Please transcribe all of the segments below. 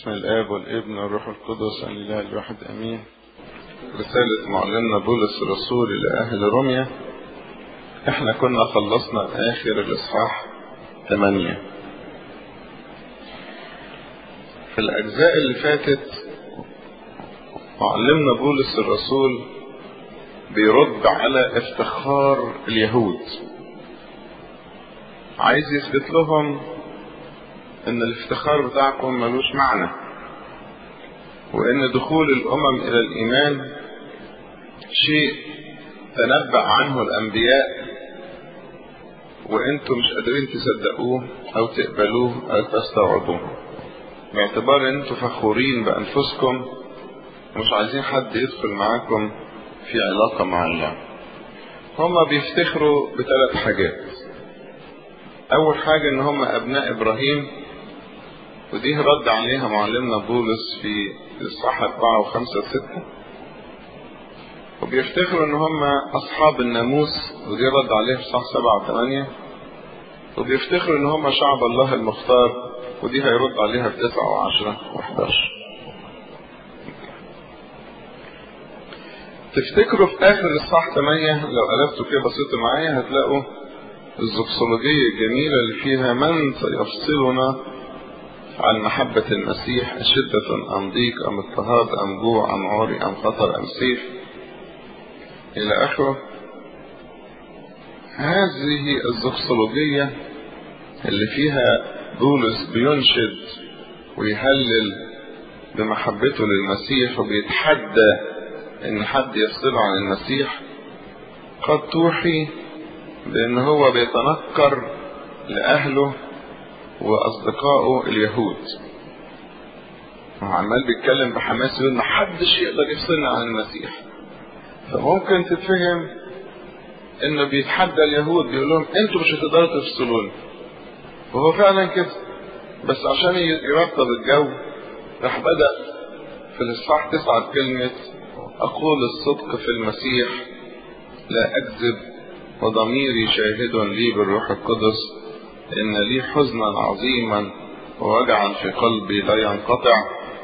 بسم الآب والابن والروح القدس الإله الواحد أمين رسالة معلمنا بولس الرسول إلى أهل روميا احنا كنا خلصنا آخر الإصحاح 8 في الأجزاء اللي فاتت معلمنا بولس الرسول بيرد على افتخار اليهود عايز يثبت لهم ان الافتخار بتاعكم ملوش معنى وان دخول الامم الى الايمان شيء تنبأ عنه الانبياء وانتم مش قادرين تصدقوه او تقبلوه او تستوعبوه باعتبار ان انتم فخورين بانفسكم ومش عايزين حد يدخل معاكم في علاقة مع الله هما بيفتخروا بثلاث حاجات اول حاجة ان هم ابناء ابراهيم ودي رد عليها معلمنا بولس في اصحاح 4 و5 و6 وبيفتخروا ان هم اصحاب الناموس ودي رد عليها في اصحاح 7 و8 وبيفتخروا ان هم شعب الله المختار ودي هيرد عليها في 9 و10 و11 تفتكروا في اخر الاصحاح 8 لو قلبتوا كده بصيتوا معايا هتلاقوا الزوكسولوجية الجميلة اللي فيها من سيفصلنا عن محبة المسيح أشدة أم ضيق أم اضطهاد أم جوع أم عري أم خطر أم سيف إلى آخره هذه الزوكسولوجية اللي فيها بولس بينشد ويهلل بمحبته للمسيح وبيتحدى ان حد يفصله عن المسيح قد توحي بان هو بيتنكر لاهله واصدقائه اليهود وعمال بيتكلم بحماس يقول محدش يقدر يفصلنا عن المسيح فممكن تتفهم انه بيتحدى اليهود بيقول لهم انتوا مش هتقدروا تفصلوني وهو فعلا كده بس عشان يرتب الجو راح بدأ في الإصحاح تسعة بكلمة أقول الصدق في المسيح لا أكذب وضميري شاهد لي بالروح القدس إن لي حزنا عظيما ووجعا في قلبي لا ينقطع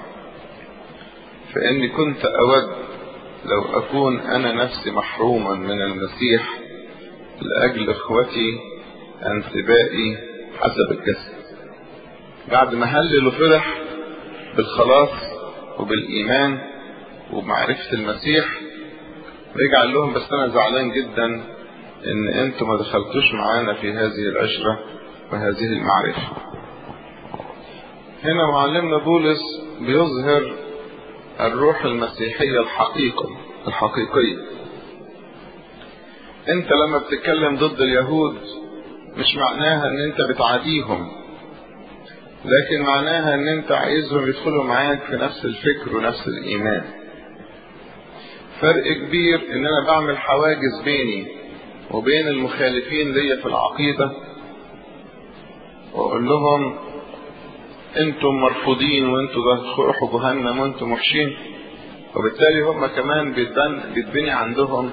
فإني كنت أود لو أكون أنا نفسي محروما من المسيح لأجل إخوتي أنسبائي حسب الجسد بعد ما هلل وفرح بالخلاص وبالإيمان وبمعرفة المسيح رجع لهم بس أنا زعلان جدا إن أنتم ما دخلتوش معانا في هذه العشرة وهذه المعرفة هنا معلمنا بولس بيظهر الروح المسيحية الحقيقة الحقيقية انت لما بتتكلم ضد اليهود مش معناها ان انت بتعاديهم لكن معناها ان انت عايزهم يدخلوا معاك في نفس الفكر ونفس الايمان فرق كبير ان انا بعمل حواجز بيني وبين المخالفين ليا في العقيدة واقول لهم انتم مرفوضين وانتم تروحوا جهنم وانتم وحشين وبالتالي هم كمان بيتبني عندهم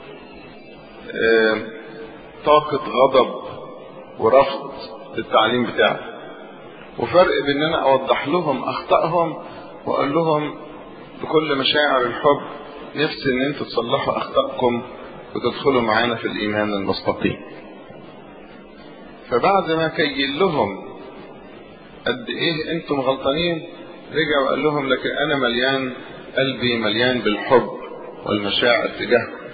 اه طاقة غضب ورفض للتعليم بتاعي وفرق بين ان انا اوضح لهم اخطائهم واقول لهم بكل مشاعر الحب نفسي ان انتوا تصلحوا اخطائكم وتدخلوا معانا في الايمان المستقيم فبعد ما كيل لهم قد ايه انتم غلطانين رجع وقال لهم لكن انا مليان قلبي مليان بالحب والمشاعر تجاهكم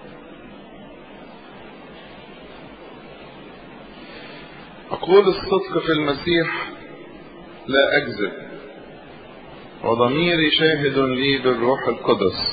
أقول الصدق في المسيح لا أكذب وضميري شاهد لي بالروح القدس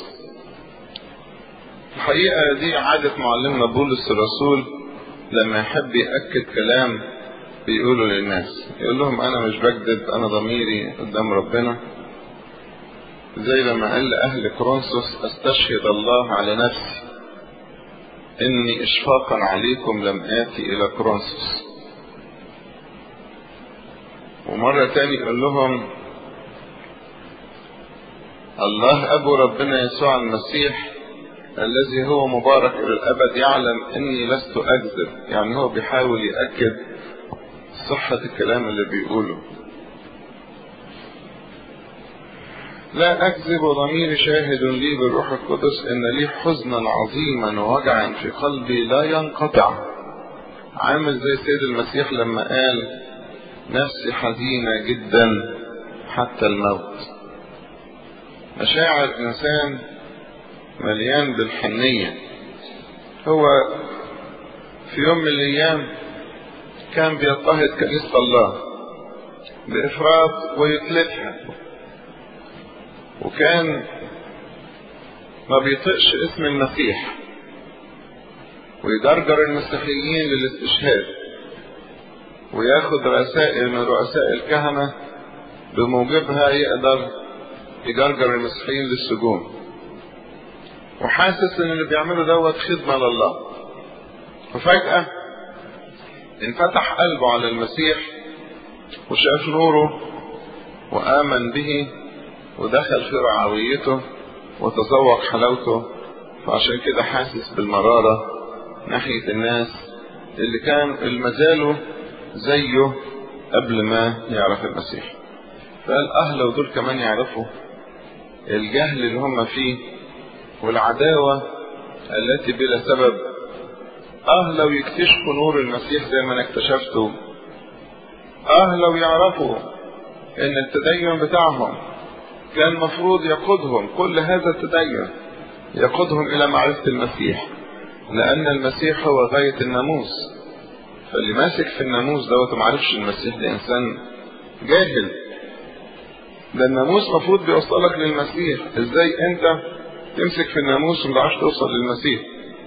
الحقيقة دي عادة معلمنا بولس الرسول لما يحب يأكد كلام بيقوله للناس يقول لهم أنا مش بكذب أنا ضميري قدام ربنا زي لما قال لأهل كرونسوس أستشهد الله على نفسي إني إشفاقا عليكم لم آتي إلى كرونسوس ومرة تاني يقول لهم الله أبو ربنا يسوع المسيح الذي هو مبارك إلى الأبد يعلم أني لست أكذب يعني هو بيحاول يأكد صحة الكلام اللي بيقوله لا أكذب وضميري شاهد لي بالروح القدس إن لي حزنا عظيما ووجعا في قلبي لا ينقطع عامل زي سيد المسيح لما قال نفسي حزينة جدا حتى الموت مشاعر إنسان مليان بالحنية هو في يوم من الأيام كان بيضطهد كنيسة الله بإفراط ويتلفها وكان ما بيطقش اسم المسيح ويدرجر المسيحيين للاستشهاد وياخد رسائل من رؤساء الكهنة بموجبها يقدر يجرجر المسيحيين للسجون وحاسس ان اللي بيعمله دوت خدمة لله ففجأة انفتح قلبه على المسيح وشاف نوره وآمن به ودخل في رعويته وتذوق حلاوته فعشان كده حاسس بالمرارة ناحية الناس اللي كان المزالوا زيه قبل ما يعرف المسيح فقال اه لو دول كمان يعرفوا الجهل اللي هم فيه والعداوة التي بلا سبب اه لو يكتشفوا نور المسيح زي ما انا اكتشفته اه لو يعرفوا ان التدين بتاعهم كان المفروض يقودهم كل هذا التدين يقودهم الى معرفة المسيح لان المسيح هو غاية الناموس فاللي ماسك في الناموس دوت معرفش المسيح ده انسان جاهل ده الناموس مفروض بيوصلك للمسيح ازاي انت تمسك في الناموس وما تعرفش توصل للمسيح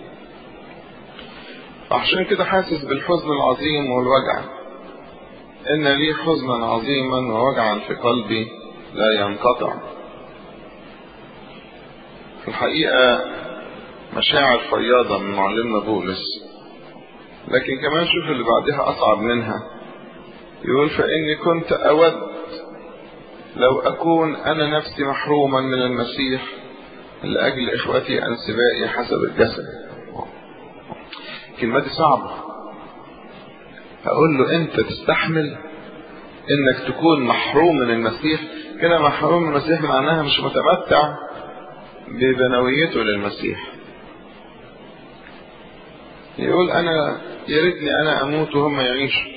عشان كده حاسس بالحزن العظيم والوجع ان لي حزنا عظيما ووجعا في قلبي لا ينقطع في الحقيقة مشاعر فياضة من معلمنا بولس لكن كمان شوف اللي بعدها أصعب منها يقول فإني كنت أود لو أكون أنا نفسي محروما من المسيح لأجل إخوتي أنسبائي حسب الجسد الكلمة دي صعبة أقول له أنت تستحمل إنك تكون محروم من المسيح كده محروم من المسيح معناها مش متمتع ببنويته للمسيح يقول أنا يا ريتني أنا أموت وهم يعيشوا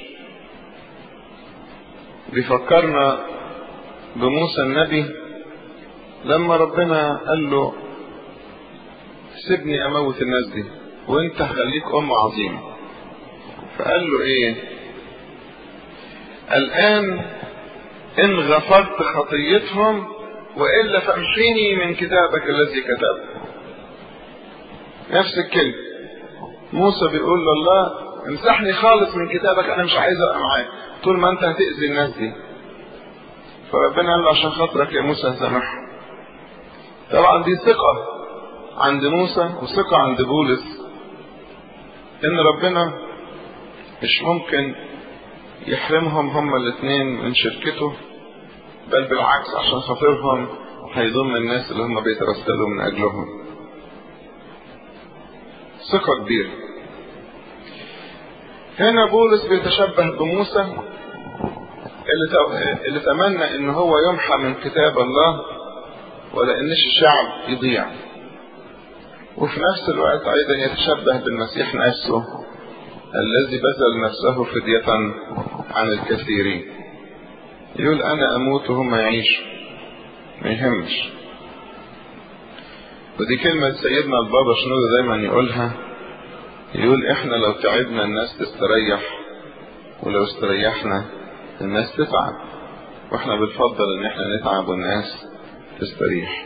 بيفكرنا بموسى النبي لما ربنا قال له سيبني اموت الناس دي وانت خليك ام عظيمه فقال له ايه الان ان غفرت خطيتهم والا فامحيني من كتابك الذي كتبته نفس الكلمه موسى بيقول لله امسحني خالص من كتابك انا مش عايز ابقى معاك طول ما انت هتاذي الناس دي فربنا قال له عشان خاطرك يا موسى هسامحهم طبعا دي ثقة عند موسى وثقة عند بولس ان ربنا مش ممكن يحرمهم هما الاثنين من شركته بل بالعكس عشان خاطرهم هيضم الناس اللي هم بيترسلوا من اجلهم ثقة كبيرة هنا بولس بيتشبه بموسى اللي اللي تمنى ان هو يمحى من كتاب الله ولا انش الشعب يضيع وفي نفس الوقت ايضا يتشبه بالمسيح نفسه الذي بذل نفسه فدية عن الكثيرين يقول انا اموت وهم يعيشوا ما يهمش ودي كلمة سيدنا البابا شنودة دايما يقولها يقول احنا لو تعبنا الناس تستريح ولو استريحنا الناس تتعب واحنا بنفضل ان احنا نتعب والناس تستريح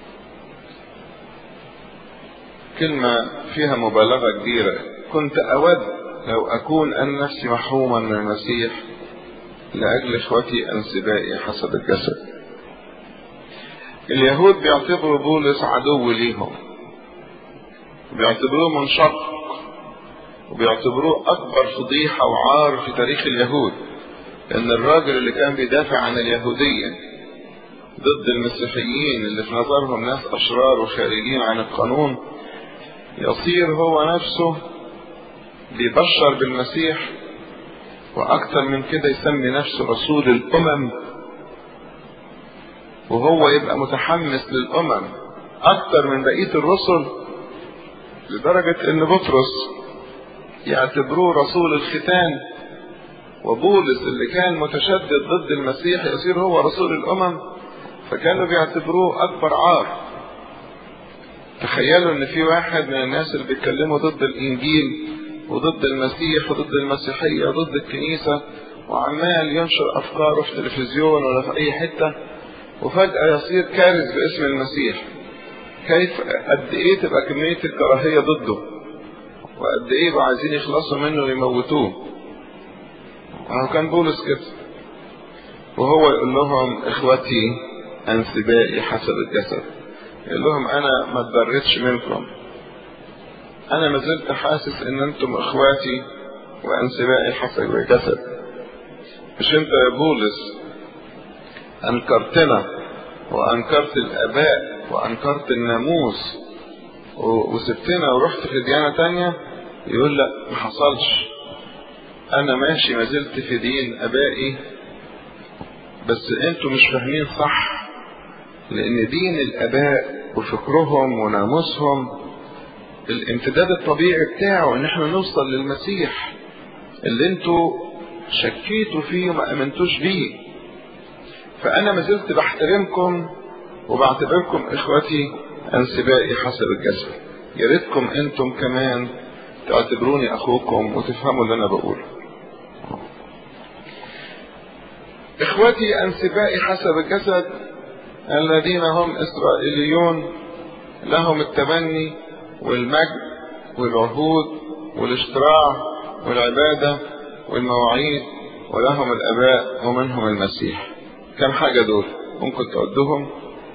كلمة فيها مبالغة كبيرة كنت أود لو أكون أن نفسي محروما من المسيح لأجل إخوتي أنسبائي حسب الجسد اليهود بيعتبروا بولس عدو ليهم بيعتبروه منشق وبيعتبروه أكبر فضيحة وعار في تاريخ اليهود إن الراجل اللي كان بيدافع عن اليهودية ضد المسيحيين اللي في نظرهم ناس أشرار وخارجين عن القانون يصير هو نفسه بيبشر بالمسيح وأكثر من كده يسمي نفسه رسول الأمم وهو يبقى متحمس للأمم أكتر من بقية الرسل لدرجة إن بطرس يعتبروه رسول الختان وبولس اللي كان متشدد ضد المسيح يصير هو رسول الأمم فكانوا بيعتبروه أكبر عار تخيلوا إن في واحد من الناس اللي بيتكلموا ضد الإنجيل وضد المسيح وضد المسيحية وضد الكنيسة وعمال ينشر أفكاره في التلفزيون ولا في أي حتة وفجأة يصير كارث باسم المسيح كيف قد إيه تبقى كمية الكراهية ضده وقد إيه بقى عايزين يخلصوا منه ويموتوه هو كان بولس كده وهو يقول لهم إخوتي أنسبائي حسب الجسد يقول لهم أنا ما اتضرتش منكم أنا ما زلت حاسس إن أنتم إخواتي وأنسبائي حسب الجسد مش أنت يا بولس أنكرتنا وأنكرت الآباء وأنكرت الناموس وسبتنا ورحت في ديانة تانية يقول لا ما حصلش أنا ماشي ما زلت في دين آبائي بس أنتوا مش فاهمين صح لأن دين الآباء وفكرهم وناموسهم الامتداد الطبيعي بتاعه ان احنا نوصل للمسيح اللي انتوا شكيتوا فيه وما امنتوش بيه فانا ما زلت بحترمكم وبعتبركم اخوتي انسبائي حسب الجسد يا ريتكم انتم كمان تعتبروني اخوكم وتفهموا اللي انا بقوله اخوتي انسبائي حسب الجسد الذين هم اسرائيليون لهم التبني والمجد والعهود والاشتراع والعبادة والمواعيد ولهم الآباء ومنهم المسيح كم حاجة دول ممكن تعدهم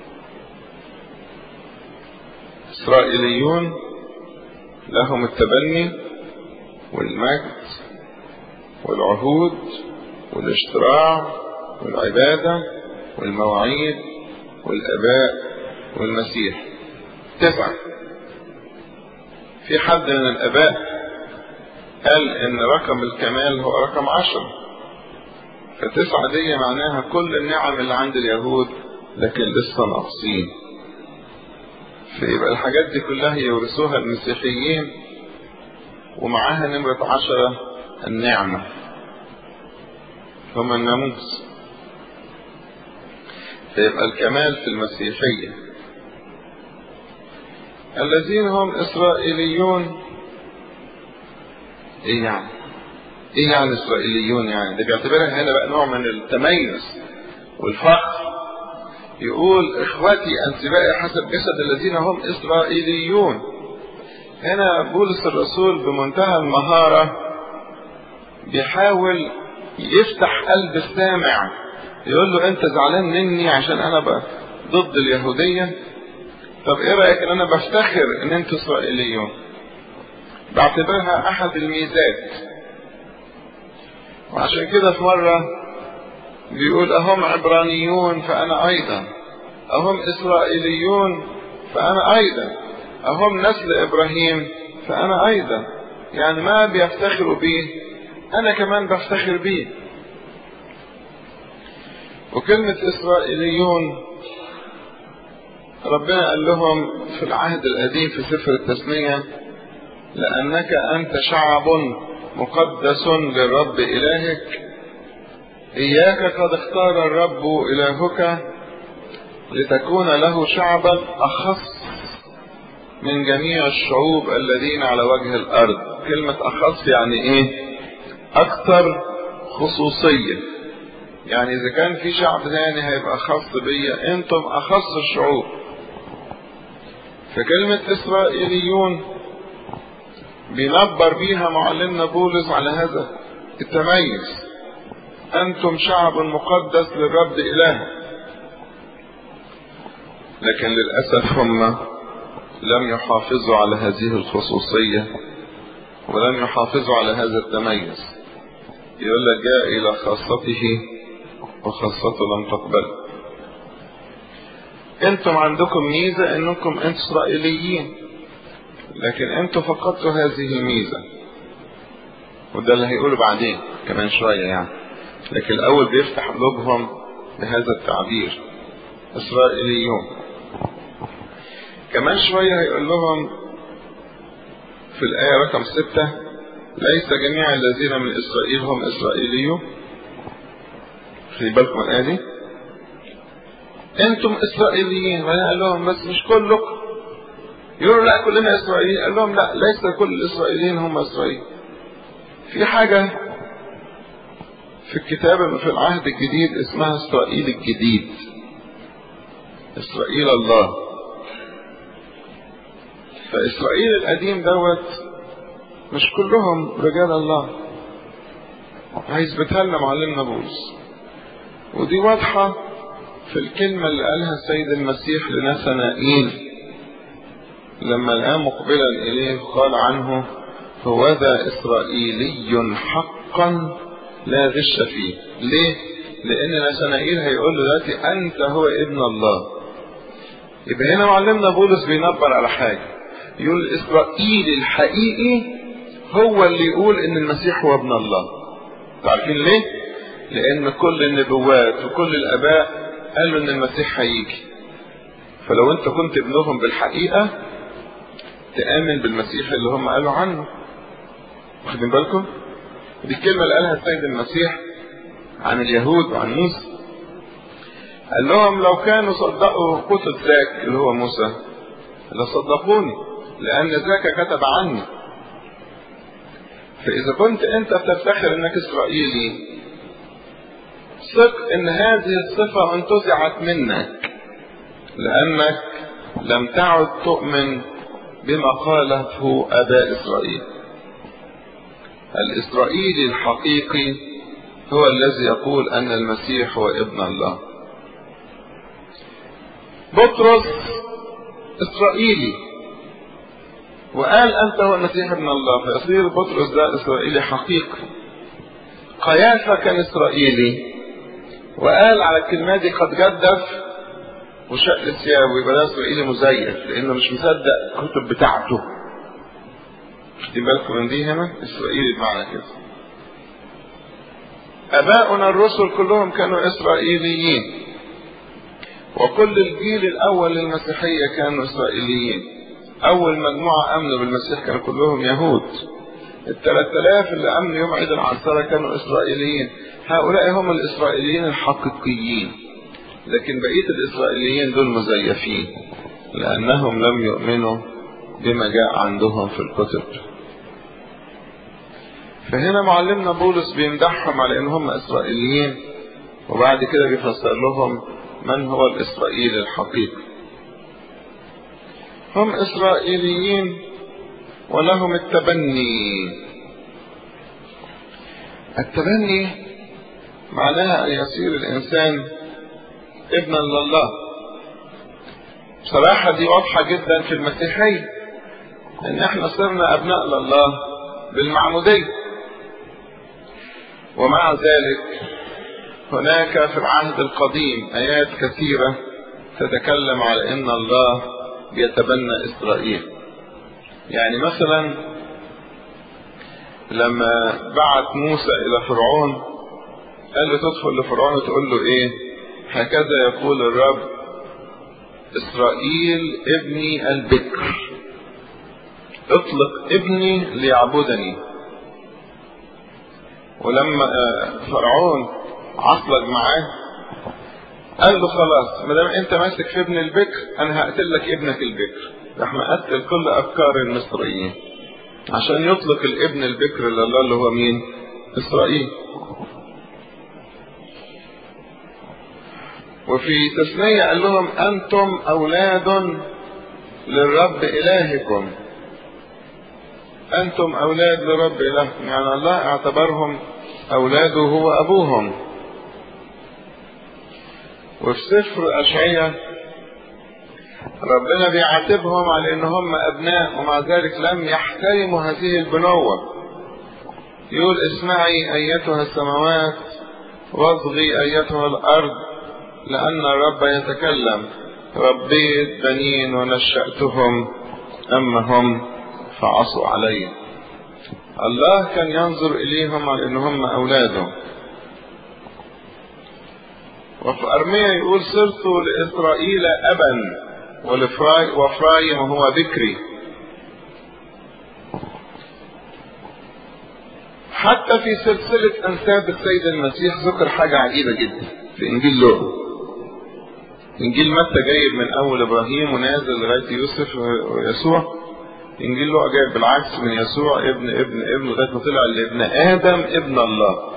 إسرائيليون لهم التبني والمجد والعهود والاشتراع والعبادة والمواعيد والآباء والمسيح تسعة في حد من الآباء قال إن رقم الكمال هو رقم عشرة فتسعة دي معناها كل النعم اللي عند اليهود لكن لسه ناقصين فيبقى الحاجات دي كلها يورثوها المسيحيين ومعاها نمرة عشرة النعمة هم الناموس فيبقى الكمال في المسيحية الذين هم إسرائيليون إيه يعني؟ إيه يعني إسرائيليون يعني؟ ده بيعتبرها هنا بقى نوع من التميز والفخر يقول إخوتي أنسبائي حسب جسد الذين هم إسرائيليون هنا بولس الرسول بمنتهى المهارة بيحاول يفتح قلب السامع يقول له أنت زعلان مني عشان أنا بقى ضد اليهودية طب ايه رايك ان انا بفتخر ان انتوا اسرائيليون بعتبرها احد الميزات وعشان كده في مرة بيقول اهم عبرانيون فانا ايضا اهم اسرائيليون فانا ايضا اهم نسل ابراهيم فانا ايضا يعني ما بيفتخروا بيه انا كمان بفتخر بيه وكلمة اسرائيليون ربنا قال لهم في العهد القديم في سفر التثنية لأنك أنت شعب مقدس للرب إلهك إياك قد اختار الرب إلهك لتكون له شعبا أخص من جميع الشعوب الذين على وجه الأرض كلمة أخص يعني إيه أكثر خصوصية يعني إذا كان في شعب ثاني هيبقى خاص بيا أنتم أخص الشعوب فكلمة إسرائيليون بينبر بيها معلمنا بولس على هذا التميز أنتم شعب مقدس للرب إله لكن للأسف هم لم يحافظوا على هذه الخصوصية ولم يحافظوا على هذا التميز يقول لك جاء إلى خاصته وخاصته لم تقبل انتم عندكم ميزة انكم انتم اسرائيليين لكن انتم فقدتوا هذه الميزة وده اللي هيقوله بعدين كمان شوية يعني لكن الاول بيفتح قلوبهم بهذا التعبير إسرائيليون كمان شوية هيقول لهم في الآية رقم ستة ليس جميع الذين من إسرائيل هم إسرائيليون خلي بالكم الآية دي أنتم إسرائيليين وأنا قال لهم بس مش كلكم يقولوا لا كلنا إسرائيليين قال لهم لا ليس كل الإسرائيليين هم إسرائيل في حاجة في الكتاب في العهد الجديد اسمها إسرائيل الجديد إسرائيل الله فإسرائيل القديم دوت مش كلهم رجال الله هيثبتها لنا معلمنا بولس ودي واضحة في الكلمة اللي قالها السيد المسيح لنثنائيل لما لقاه مقبلا إليه قال عنه هو ذا إسرائيلي حقا لا غش فيه ليه؟ لأن نثنائيل هيقول له دلوقتي أنت هو ابن الله يبقى هنا معلمنا بولس بينبر على حاجة يقول إسرائيل الحقيقي هو اللي يقول إن المسيح هو ابن الله عارفين ليه؟ لأن كل النبوات وكل الآباء قالوا إن المسيح هيجي فلو أنت كنت ابنهم بالحقيقة تآمن بالمسيح اللي هم قالوا عنه واخدين بالكم؟ دي الكلمة اللي قالها السيد المسيح عن اليهود وعن موسى قال لهم لو كانوا صدقوا كتب ذاك اللي هو موسى لصدقوني لأن ذاك كتب عني فإذا كنت أنت بتفتخر أنك إسرائيلي ثق أن هذه الصفة انتزعت منك لأنك لم تعد تؤمن بما قاله آباء إسرائيل الإسرائيلي الحقيقي هو الذي يقول أن المسيح هو ابن الله بطرس إسرائيلي وقال أنت هو المسيح ابن الله فيصير بطرس ده إسرائيلي حقيقي قيافة كان إسرائيلي وقال على الكلمة دي قد جدف وشق ثيابه يبقى ده إسرائيلي مزيف لأنه مش مصدق الكتب بتاعته واخدين بالكم من دي هنا إسرائيلي بمعنى كده أباؤنا الرسل كلهم كانوا إسرائيليين وكل الجيل الأول للمسيحية كانوا إسرائيليين أول مجموعة أمنوا بالمسيح كانوا كلهم يهود الثلاث آلاف اللي أمنوا يوم عيد العنصرة كانوا إسرائيليين هؤلاء هم الإسرائيليين الحقيقيين لكن بقية الإسرائيليين دول مزيفين لأنهم لم يؤمنوا بما جاء عندهم في الكتب فهنا معلمنا بولس بيمدحهم على ان هم اسرائيليين وبعد كده بيفسر لهم من هو الاسرائيلي الحقيقي هم اسرائيليين ولهم التبني التبني معناها ان يصير الانسان ابنا لله بصراحة دي واضحة جدا في المسيحية ان احنا صرنا ابناء لله بالمعمودية ومع ذلك هناك في العهد القديم آيات كثيرة تتكلم على أن الله بيتبنى إسرائيل يعني مثلا لما بعت موسى إلى فرعون قال له تدخل لفرعون وتقول له إيه هكذا يقول الرب إسرائيل ابني البكر اطلق ابني ليعبدني ولما فرعون عصلج معاه قال له خلاص ما دام انت ماسك في ابن البكر انا هقتل لك ابنك البكر راح مقتل كل افكار المصريين عشان يطلق الابن البكر لله اللي هو مين اسرائيل وفي تثنية قال لهم انتم اولاد للرب الهكم أنتم أولاد لرب إلهكم يعني الله اعتبرهم أولاده هو أبوهم وفي سفر أشعية ربنا بيعاتبهم على إن هم أبناء ومع ذلك لم يحترموا هذه البنوة يقول اسمعي أيتها السماوات واصغي أيتها الأرض لأن الرب يتكلم ربيت بنين ونشأتهم أما هم فعصوا علي الله كان ينظر إليهم على إن هم أولاده وفي أرميا يقول صرت لإسرائيل أبا وفرايم هو ذكري حتى في سلسلة أنساب السيد المسيح ذكر حاجة عجيبة جدا في إنجيل لوقا إنجيل متى جايب من أول إبراهيم ونازل لغاية يوسف ويسوع إنجيل لوقا جايب بالعكس من يسوع ابن ابن ابن لغاية ما طلع لابن آدم ابن الله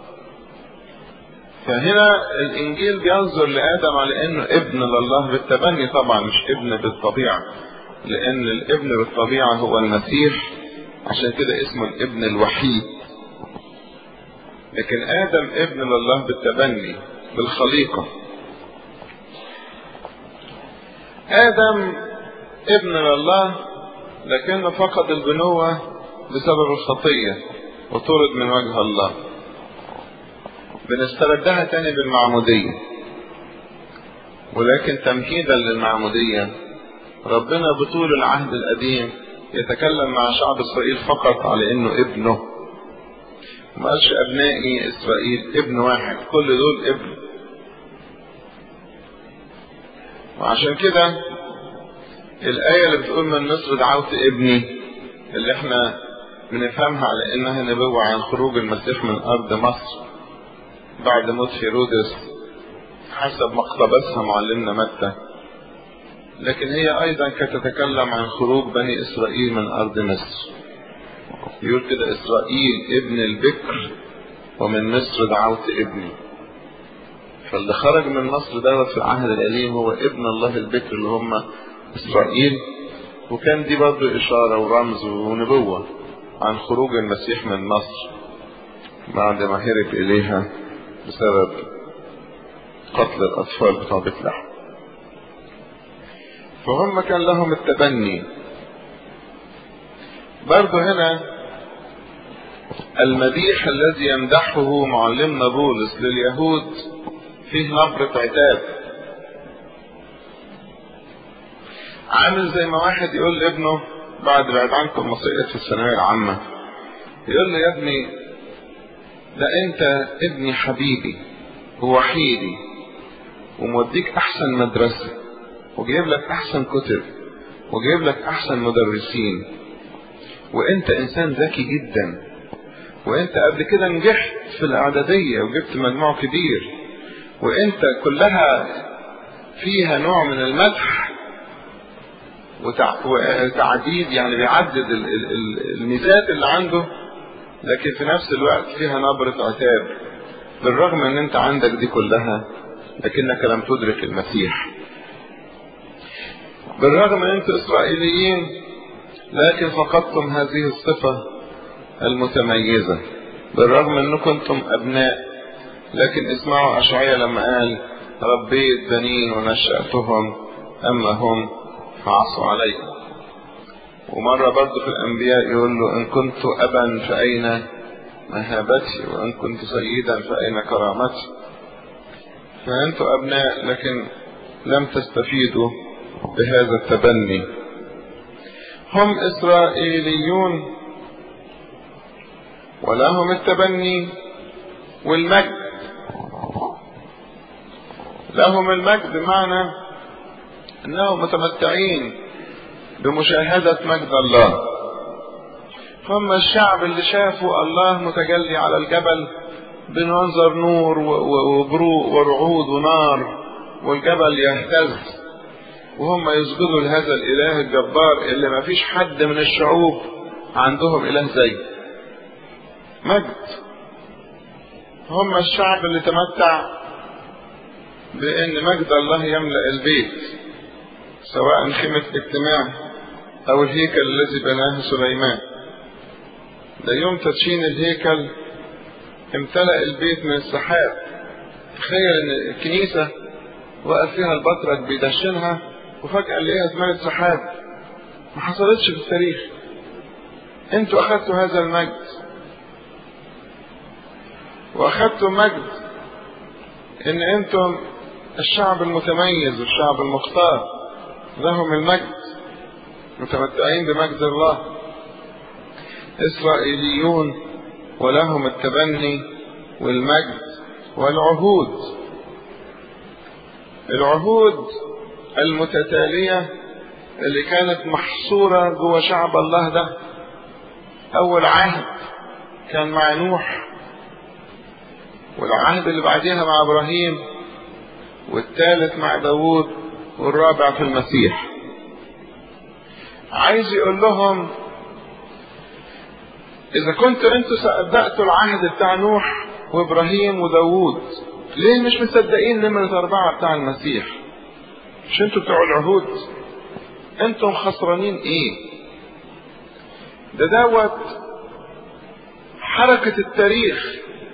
فهنا الإنجيل بينظر لآدم على إنه ابن لله بالتبني طبعا مش ابن بالطبيعة لأن الابن بالطبيعة هو المسيح عشان كده اسمه الابن الوحيد لكن آدم ابن لله بالتبني بالخليقة آدم ابن لله لكنه فقد البنوة بسبب الخطية وطرد من وجه الله بنستردها تاني بالمعمودية ولكن تمهيدا للمعمودية ربنا بطول العهد القديم يتكلم مع شعب إسرائيل فقط على إنه ابنه ما قالش أبنائي إسرائيل ابن واحد كل دول ابن وعشان كده الآية اللي بتقول من مصر دعوت ابني اللي احنا بنفهمها على إنها نبوة عن خروج المسيح من أرض مصر بعد موت هيرودس حسب ما اقتبسها معلمنا متى لكن هي أيضا كانت تتكلم عن خروج بني إسرائيل من أرض مصر يقول كده إسرائيل ابن البكر ومن مصر دعوت ابني فاللي خرج من مصر دوت في العهد القديم هو ابن الله البكر اللي هم إسرائيل وكان دي برضه إشارة ورمز ونبوة عن خروج المسيح من مصر بعد ما هرب إليها بسبب قتل الأطفال بتوع بيت لحم فهم كان لهم التبني برضه هنا المديح الذي يمدحه معلمنا بولس لليهود فيه نبرة عتاب عامل زي ما واحد يقول لابنه بعد بعد عنكم مصيئة في الثانوية العامة يقول له يا ابني ده انت ابني حبيبي ووحيدي وموديك احسن مدرسة وجايب لك احسن كتب وجايب لك احسن مدرسين وانت انسان ذكي جدا وانت قبل كده نجحت في الاعدادية وجبت مجموع كبير وانت كلها فيها نوع من المدح وتعديد يعني بيعدد الميزات اللي عنده لكن في نفس الوقت فيها نبرة عتاب بالرغم ان انت عندك دي كلها لكنك لم تدرك المسيح بالرغم ان انتم اسرائيليين لكن فقدتم هذه الصفة المتميزة بالرغم انكم كنتم ابناء لكن اسمعوا اشعيا لما قال ربيت بنين ونشأتهم اما هم فعصوا علي ومرة برضه في الانبياء يقول له ان كنت ابا فاين مهابتي وان كنت سيدا فاين كرامتي فانتم ابناء لكن لم تستفيدوا بهذا التبني هم إسرائيليون ولهم التبني والمجد لهم المجد بمعنى أنهم متمتعين بمشاهدة مجد الله هم الشعب اللي شافوا الله متجلي على الجبل بمنظر نور وبروق ورعود ونار والجبل يهتز وهم يسجدوا لهذا الاله الجبار اللي ما فيش حد من الشعوب عندهم اله زيه مجد هم الشعب اللي تمتع بان مجد الله يملا البيت سواء خيمه الاجتماع او الهيكل الذي بناه سليمان ده يوم تدشين الهيكل امتلأ البيت من السحاب تخيل ان الكنيسة وقف فيها البطرك بيدشنها وفجأة نلاقيها اتملت سحاب ما حصلتش في التاريخ انتوا اخدتوا هذا المجد واخدتوا مجد ان انتم الشعب المتميز والشعب المختار لهم المجد متمتعين بمجد الله اسرائيليون ولهم التبني والمجد والعهود العهود المتتالية اللي كانت محصورة جوه شعب الله ده أول عهد كان مع نوح والعهد اللي بعديها مع إبراهيم والثالث مع داوود والرابع في المسيح عايز يقول لهم إذا كنتوا أنتوا صدقتوا العهد بتاع نوح وإبراهيم وداوود ليه مش مصدقين نمرة أربعة بتاع المسيح؟ مش أنتوا بتوع العهود؟ أنتم خسرانين إيه؟ ده دوت حركة التاريخ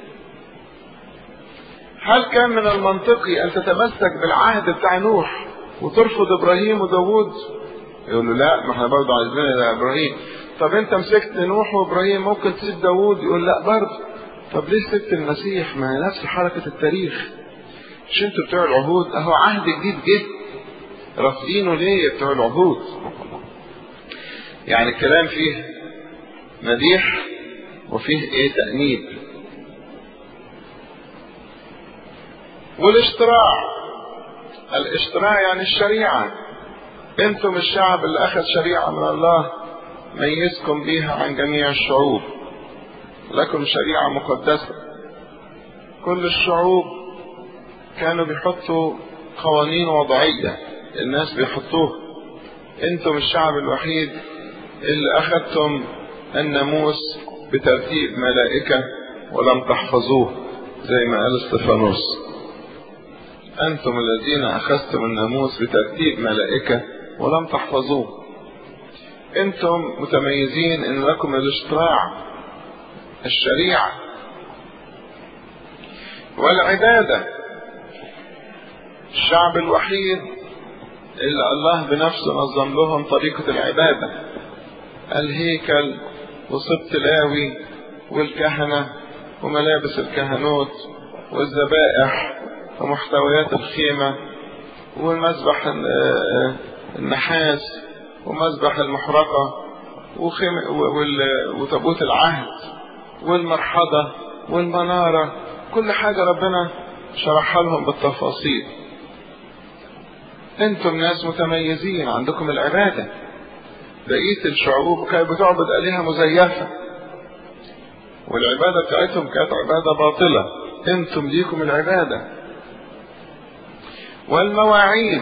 هل كان من المنطقي أن تتمسك بالعهد بتاع نوح وترفض إبراهيم وداوود؟ يقول له لا ما احنا برضه عايزين إبراهيم طب أنت مسكت نوح وإبراهيم ممكن تسيب داوود يقول لا برضه طب ليه سبت المسيح ما هي نفس حركة التاريخ مش انتوا بتوع العهود اهو عهد جديد جه رافضينه ليه بتوع العهود يعني الكلام فيه مديح وفيه ايه تأنيب والاشتراع الاشتراع يعني الشريعة انتم الشعب اللي اخذ شريعة من الله ميزكم بيها عن جميع الشعوب لكم شريعة مقدسة كل الشعوب كانوا بيحطوا قوانين وضعية الناس بيحطوها انتم الشعب الوحيد اللي اخذتم الناموس بترتيب ملائكة ولم تحفظوه زي ما قال استفانوس انتم الذين اخذتم الناموس بترتيب ملائكة ولم تحفظوه انتم متميزين ان لكم الاشتراع الشريعة والعبادة الشعب الوحيد اللي الله بنفسه نظم لهم طريقة العبادة الهيكل وسبط لاوي والكهنة وملابس الكهنوت والذبائح ومحتويات الخيمة والمذبح النحاس ومذبح المحرقة وتابوت العهد والمرحضة والمنارة كل حاجة ربنا شرحها لهم بالتفاصيل انتم ناس متميزين عندكم العبادة بقية الشعوب كانت بتعبد آلهة مزيفة والعبادة بتاعتهم كانت عبادة باطلة انتم ليكم العبادة والمواعيد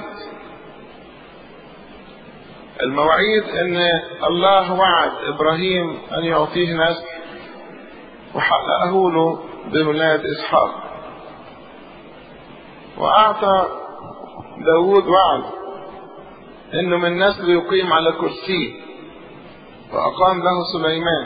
المواعيد ان الله وعد ابراهيم ان يعطيه نسل وحققه له بولاد اسحاق واعطى داود وعد انه من نسل يقيم على كرسيه واقام له سليمان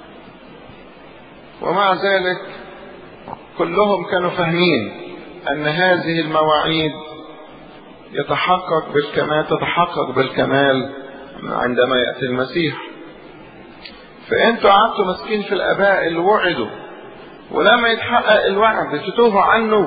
ومع ذلك كلهم كانوا فاهمين ان هذه المواعيد يتحقق بالكمال تتحقق بالكمال عندما ياتي المسيح فانتوا قعدتوا ماسكين في الاباء اللي وعدوا ولما يتحقق الوعد تتوهوا عنه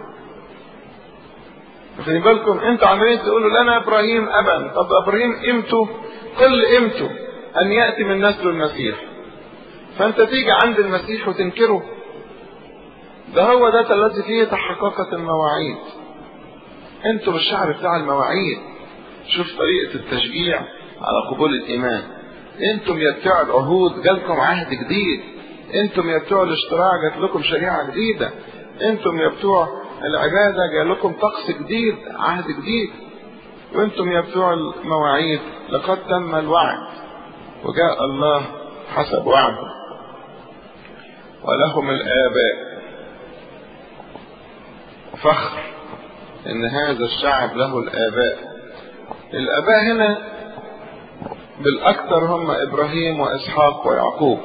واخدين بالكم انتوا عمالين تقولوا لنا ابراهيم ابا طب ابراهيم قيمته كل قيمته ان ياتي من نسله المسيح فانت تيجي عند المسيح وتنكره ده هو ده الذي فيه تحققت المواعيد انتم الشعب بتاع المواعيد شوف طريقة التشجيع على قبول الإيمان انتم يا بتوع العهود جالكم عهد جديد انتم يا بتوع الاشتراع جات لكم شريعة جديدة انتم يا بتوع العبادة جالكم طقس جديد عهد جديد وانتم يا بتوع المواعيد لقد تم الوعد وجاء الله حسب وعده ولهم الآباء فخر ان هذا الشعب له الآباء الآباء هنا بالأكثر هم إبراهيم وإسحاق ويعقوب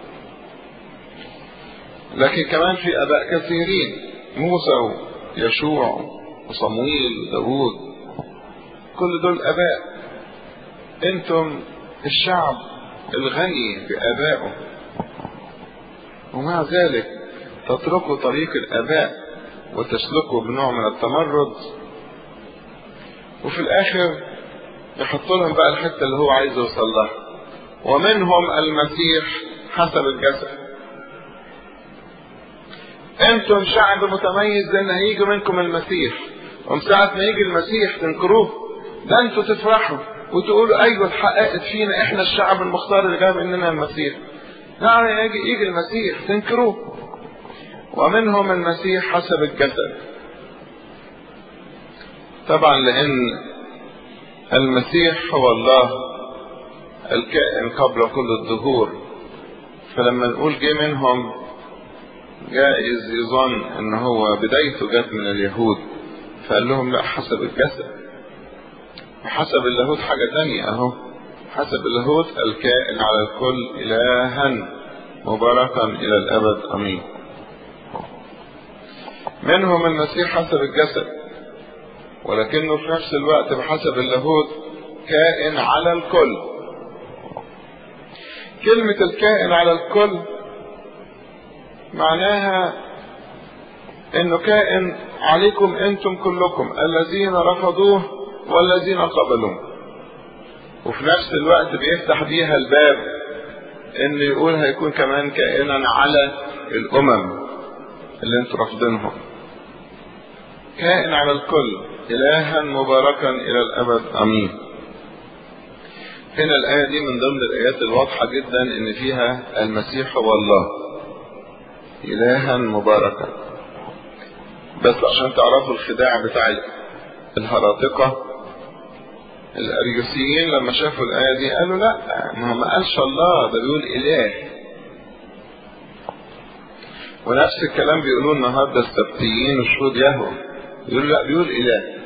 لكن كمان في آباء كثيرين موسى ويشوع وصمويل وداوود كل دول آباء أنتم الشعب الغني بآبائه ومع ذلك تتركوا طريق الآباء وتسلكوا بنوع من التمرد وفي الآخر يحط لهم بقى الحتة اللي هو عايز يوصل لها ومنهم المسيح حسب الجسد انتم شعب متميز لان هيجي منكم المسيح ومن ساعة ما يجي المسيح تنكروه ده انتوا تفرحوا وتقولوا ايوه اتحققت فينا احنا الشعب المختار اللي جاب مننا المسيح نعم يجي يجي المسيح تنكروه ومنهم المسيح حسب الجسد طبعا لان المسيح هو الله الكائن قبل كل الظهور فلما نقول جه منهم جائز يظن ان هو بدايته جت من اليهود فقال لهم لا حسب الجسد وحسب اللاهوت حاجة تانية اهو حسب اللاهوت الكائن على الكل الها مباركا الى الابد امين منهم المسيح حسب الجسد ولكنه في نفس الوقت بحسب اللاهوت كائن على الكل كلمة الكائن على الكل معناها انه كائن عليكم انتم كلكم الذين رفضوه والذين قبلوه وفي نفس الوقت بيفتح بيها الباب انه يقول هيكون كمان كائنا على الامم اللي انتوا رافضينهم كائن على الكل الها مباركا الى الابد امين هنا الايه دي من ضمن الايات الواضحه جدا ان فيها المسيح هو الله الها مباركا بس عشان تعرفوا الخداع بتاع الهراطقه الاريوسيين لما شافوا الايه دي قالوا لا ما ما قالش الله ده بيقول اله ونفس الكلام بيقولوه النهارده السبتيين وشهود يهوه يقولوا لا بيقول اله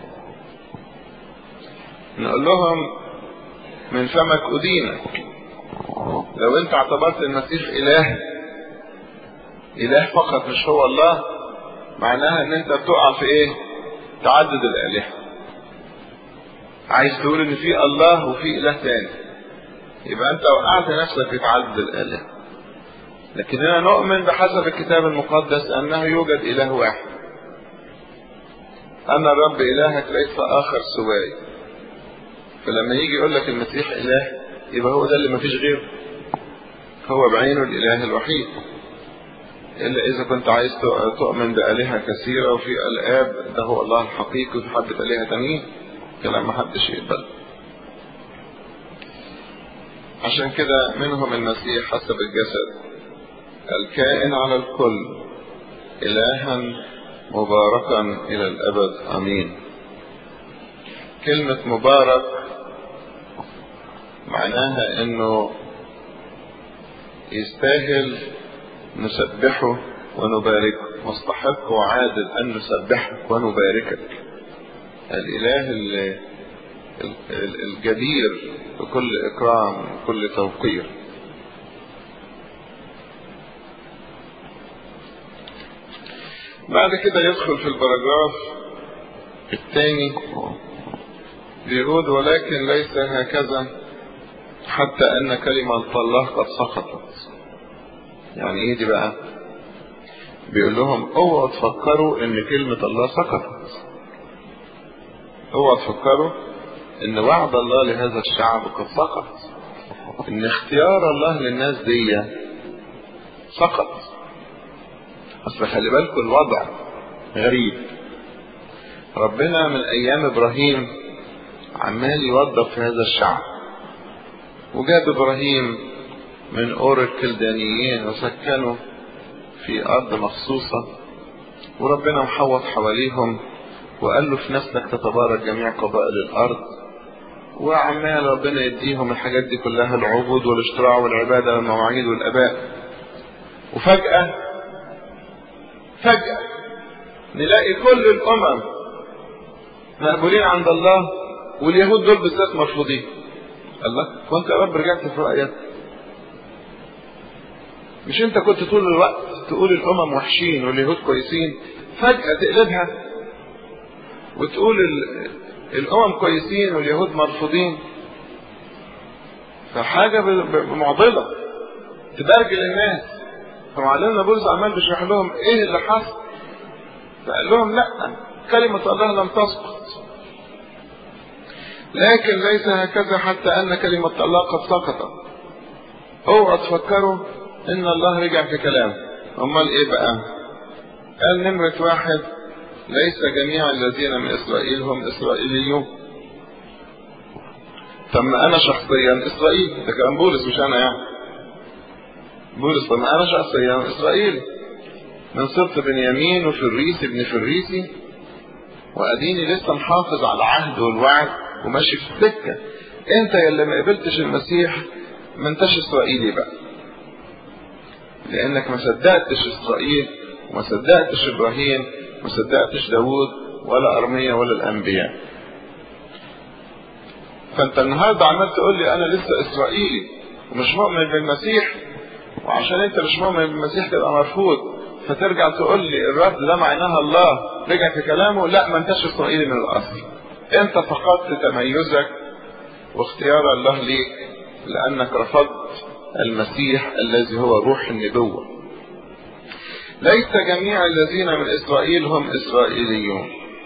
نقول لهم من فمك ادينك لو انت اعتبرت المسيح اله اله فقط مش هو الله معناها ان انت بتقع في ايه تعدد الالهه عايز تقول ان في الله وفي اله تاني يبقى انت وقعت نفسك في تعدد الالهه لكننا نؤمن بحسب الكتاب المقدس انه يوجد اله واحد انا الرب الهك ليس اخر سواي فلما يجي يقول لك المسيح اله يبقى هو ده اللي مفيش غيره هو بعينه الاله الوحيد الا اذا كنت عايز تؤمن بالهه كثيره وفي الاب ده هو الله الحقيقي وفي حبه الهه تانيين كلام محدش يقبل عشان كده منهم المسيح حسب الجسد الكائن على الكل إلها مباركا إلى الأبد آمين كلمة مبارك معناها إنه يستاهل نسبحه ونباركه مستحق وعادل أن نسبحك ونباركك الإله الجدير بكل إكرام وكل توقير بعد كده يدخل في البراجراف الثاني بيقول ولكن ليس هكذا حتى أن كلمة الله قد سقطت يعني ايه دي بقى بيقول لهم اوعوا تفكروا ان كلمة الله سقطت اوعوا تفكروا ان وعد الله لهذا الشعب قد سقط ان اختيار الله للناس دي سقط اصل خلي بالكم الوضع غريب ربنا من ايام ابراهيم عمال يوظف في هذا الشعب وجاب ابراهيم من اور الكلدانيين وسكنوا في ارض مخصوصه وربنا محوط حواليهم وقال له في نسلك تتبارك جميع قبائل الارض وعمال ربنا يديهم الحاجات دي كلها العبود والاشتراع والعباده والمواعيد والاباء وفجاه فجاه نلاقي كل الامم مقبولين عند الله واليهود دول بالذات مرفوضين الله وانت يا رب رجعت في رايك مش انت كنت طول الوقت تقول الامم وحشين واليهود كويسين فجاه تقلبها وتقول الامم كويسين واليهود مرفوضين فحاجه معضله تبرجل الناس فمعلمنا بولس عمال بيشرح لهم ايه اللي حصل فقال لهم لا كلمه الله لم تسقط لكن ليس هكذا حتى ان كلمه الله قد سقطت اوعوا تفكروا ان الله رجع في كلامه امال ايه بقى قال نمره واحد ليس جميع الذين من إسرائيل هم إسرائيليون طب ما أنا شخصيا إسرائيل ده كلام بولس مش أنا يعني بولس طب ما أنا شخصيا إسرائيل من سبط بنيامين وفريسي ابن فريسي وأديني لسه محافظ على العهد والوعد وماشي في السكة أنت يا اللي ما قبلتش المسيح ما انتش إسرائيلي بقى لأنك ما صدقتش إسرائيل وما صدقتش إبراهيم وما صدقتش داوود ولا أرميا ولا الأنبياء فأنت النهاردة عمال تقول لي أنا لسه إسرائيلي ومش مؤمن بالمسيح وعشان أنت مش مؤمن بالمسيح تبقى مرفوض فترجع تقول لي الرب ده معناها الله رجع في كلامه لا ما انتش اسرائيلي من الاصل انت فقدت تميزك واختيار الله ليك لانك رفضت المسيح الذي هو روح النبوة ليس جميع الذين من اسرائيل هم اسرائيليون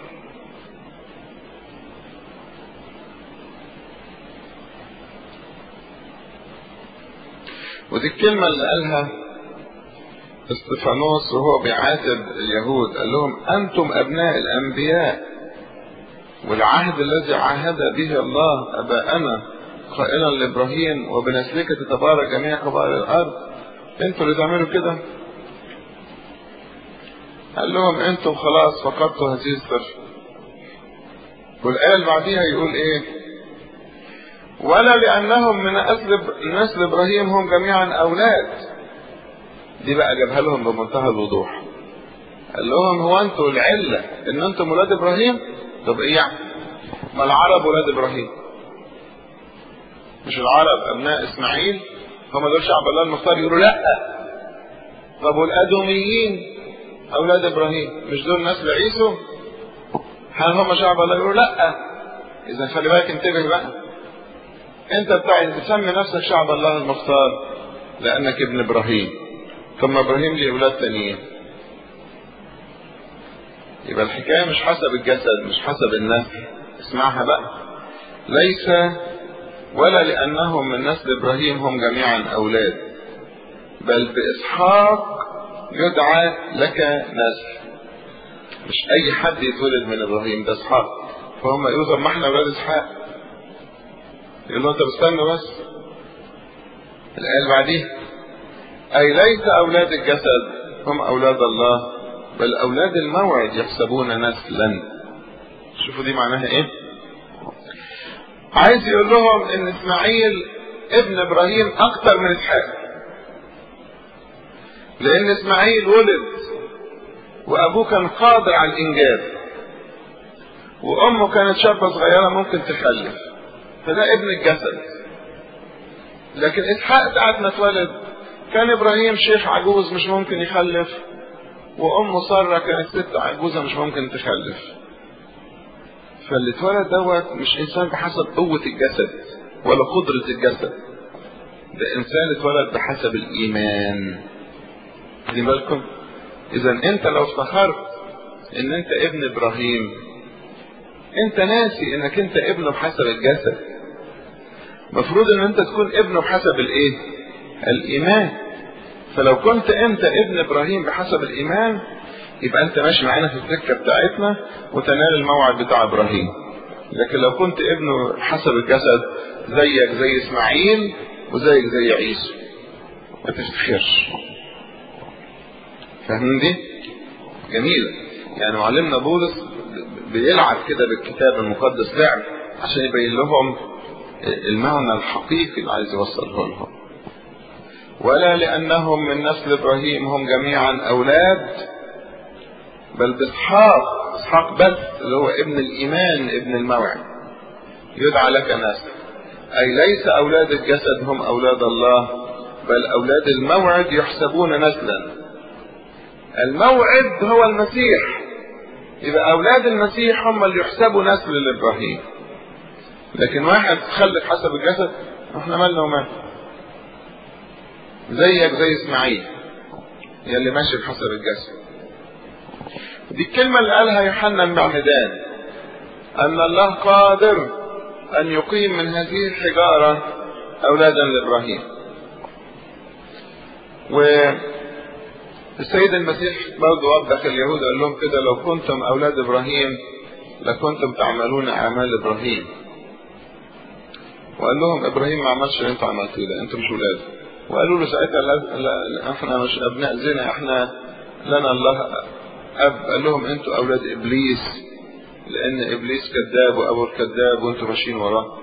ودي الكلمة اللي قالها استفانوس وهو بيعاتب اليهود قال لهم أنتم أبناء الأنبياء والعهد الذي عاهد به الله أباءنا قائلا لإبراهيم وبنسلك تتبارك جميع قبائل الأرض أنتوا اللي تعملوا كده قال لهم أنتم خلاص فقدتوا هذه الصفة والآية اللي بعديها يقول إيه ولا لأنهم من أسل نسل إبراهيم هم جميعا أولاد دي بقى جابها لهم بمنتهى الوضوح قال لهم هو انتوا العلة ان انتم ولاد ابراهيم طب ايه يعني ما العرب ولاد ابراهيم مش العرب ابناء اسماعيل هم دول شعب الله المختار يقولوا لا طب والادوميين اولاد ابراهيم مش دول نسل عيسو هل هم شعب الله يقولوا لا اذا خلي بالك انتبه بقى انت بتاع تسمي نفسك شعب الله المختار لانك ابن ابراهيم ثم ابراهيم ليه اولاد تانيين يبقى الحكايه مش حسب الجسد مش حسب النسل اسمعها بقى ليس ولا لانهم من نسل ابراهيم هم جميعا اولاد بل باسحاق يدعى لك نسل مش اي حد يتولد من ابراهيم ده اسحاق فهم يقولوا طب ما احنا اولاد اسحاق يقول له انت استنى بس الايه اللي بعديها أي ليس أولاد الجسد هم أولاد الله بل أولاد الموعد يحسبون نسلا شوفوا دي معناها إيه عايز يقول لهم إن إسماعيل ابن إبراهيم أكتر من إسحاق لأن إسماعيل ولد وأبوه كان قادر على الإنجاب وأمه كانت شابة صغيرة ممكن تخلف فده ابن الجسد لكن إسحاق ساعة ما اتولد كان ابراهيم شيخ عجوز مش ممكن يخلف وامه ساره كانت ست عجوزه مش ممكن تخلف فاللي اتولد دوت مش انسان بحسب قوه الجسد ولا قدره الجسد ده انسان اتولد بحسب الايمان خدي بالكم اذا انت لو افتخرت ان انت ابن ابراهيم انت ناسي انك انت ابنه بحسب الجسد مفروض ان انت تكون ابنه بحسب الايه الايمان فلو كنت انت ابن ابراهيم بحسب الايمان يبقى انت ماشي معانا في السكه بتاعتنا وتنال الموعد بتاع ابراهيم لكن لو كنت ابنه حسب الجسد زيك زي اسماعيل وزيك زي عيسو ما تفتخرش فاهمين دي جميله يعني معلمنا بولس بيلعب كده بالكتاب المقدس لعب عشان يبين لهم المعنى الحقيقي اللي عايز يوصله لهم ولا لأنهم من نسل إبراهيم هم جميعا أولاد بل بإسحاق إسحاق بس اللي هو ابن الإيمان ابن الموعد يدعى لك نسل أي ليس أولاد الجسد هم أولاد الله بل أولاد الموعد يحسبون نسلا الموعد هو المسيح يبقى أولاد المسيح هم اللي يحسبوا نسل لإبراهيم لكن واحد خلف حسب الجسد احنا مالنا ومال زيك زي اسماعيل يلي ماشي بحسب الجسد دي الكلمة اللي قالها يوحنا المعمدان أن الله قادر أن يقيم من هذه الحجارة أولادا لإبراهيم السيد المسيح برضه وضح اليهود قال لهم كده لو كنتم أولاد إبراهيم لكنتم تعملون أعمال إبراهيم وقال لهم إبراهيم ما عملش اللي أنتوا عملتوه ده أنتوا مش ولاده وقالوا له ساعتها لا, لا احنا مش أبناء زنا احنا لنا الله أب قال لهم أنتوا أولاد إبليس لأن إبليس كذاب وأبو الكذاب وأنتوا ماشيين وراه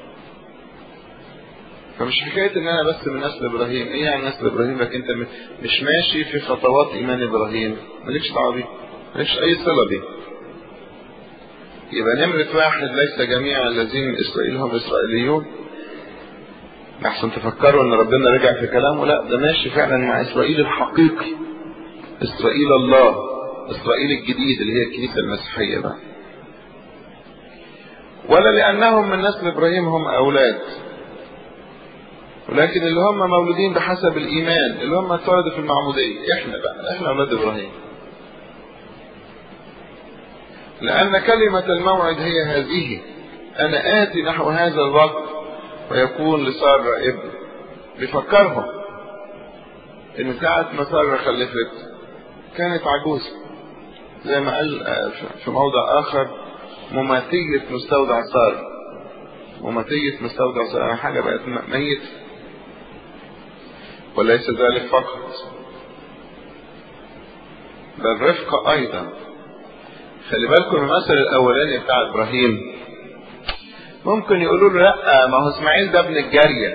فمش حكاية ان انا بس من نسل ابراهيم ايه يعني نسل ابراهيم لكن انت مش ماشي في خطوات ايمان ابراهيم مالكش دعوه بيه مالكش اي صله بيه يبقى نمرة واحد ليس جميع الذين من اسرائيل هم اسرائيليون احسن تفكروا ان ربنا رجع في كلامه لا ده ماشي فعلا مع اسرائيل الحقيقي اسرائيل الله اسرائيل الجديد اللي هي الكنيسة المسيحية بقى ولا لانهم من نسل ابراهيم هم اولاد ولكن اللي هم مولودين بحسب الإيمان اللي هم اتولدوا في المعمودية إحنا بقى إحنا أولاد إبراهيم لأن كلمة الموعد هي هذه أنا آتي نحو هذا الوقت ويكون لسارة ابن بيفكرهم إن ساعة ما سارة خلفت كانت عجوزة زي ما قال في موضع آخر مماتية مستودع سارة مماتية مستودع سارة حاجة بقت ميت وليس ذلك فقط بل رفقة أيضا خلي بالكم المثل الأولاني بتاع إبراهيم ممكن يقولوا له لا ما هو إسماعيل ده ابن الجارية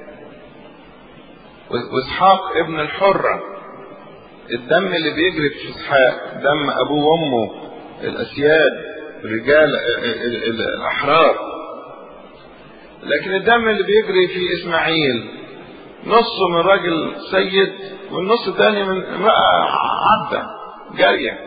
وإسحاق ابن الحرة الدم اللي بيجري في إسحاق دم أبوه وأمه الأسياد الرجال الأحرار لكن الدم اللي بيجري في إسماعيل نصه من راجل سيد والنص الثاني من امرأة عبدة جارية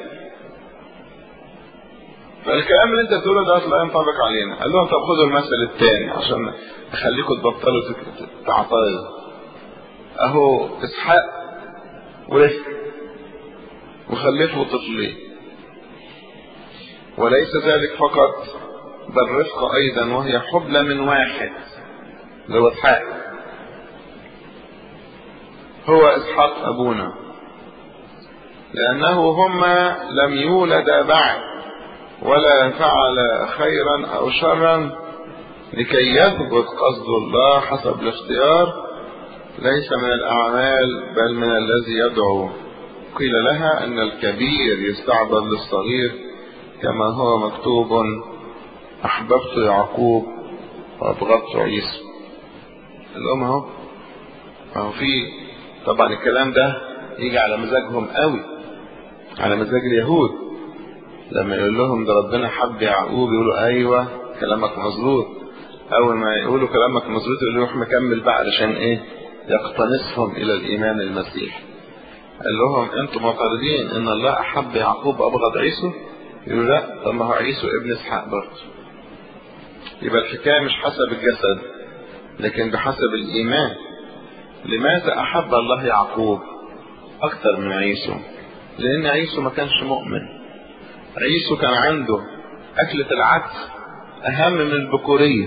فالكلام اللي انت بتقوله ده لا ينطبق علينا قال لهم طب خدوا المثل الثاني عشان اخليكم تبطلوا تعطلوا اهو اسحاق ورفق وخلفوا طفلين وليس ذلك فقط بل رفق ايضا وهي حبلى من واحد اللي هو اسحاق هو اسحاق ابونا لانه هما لم يولد بعد ولا فعل خيرا او شرا لكي يثبت قصد الله حسب الاختيار ليس من الاعمال بل من الذي يدعو قيل لها ان الكبير يستعبد للصغير كما هو مكتوب احببت يعقوب وابغضت عيسى الام اهو اهو في طبعا الكلام ده يجي على مزاجهم قوي على مزاج اليهود لما يقول لهم ده ربنا حب يعقوب يقولوا ايوه كلامك مظبوط اول ما يقولوا كلامك مظبوط يقولوا روح مكمل بقى علشان ايه يقتنصهم الى الايمان المسيحي قال لهم انتم معترضين ان الله احب يعقوب ابغض عيسو يقولوا لا طب ما هو عيسو ابن اسحاق برضه يبقى الحكايه مش حسب الجسد لكن بحسب الايمان لماذا احب الله يعقوب اكثر من عيسو لان عيسو ما كانش مؤمن عيسو كان عنده اكلة العدس اهم من البكورية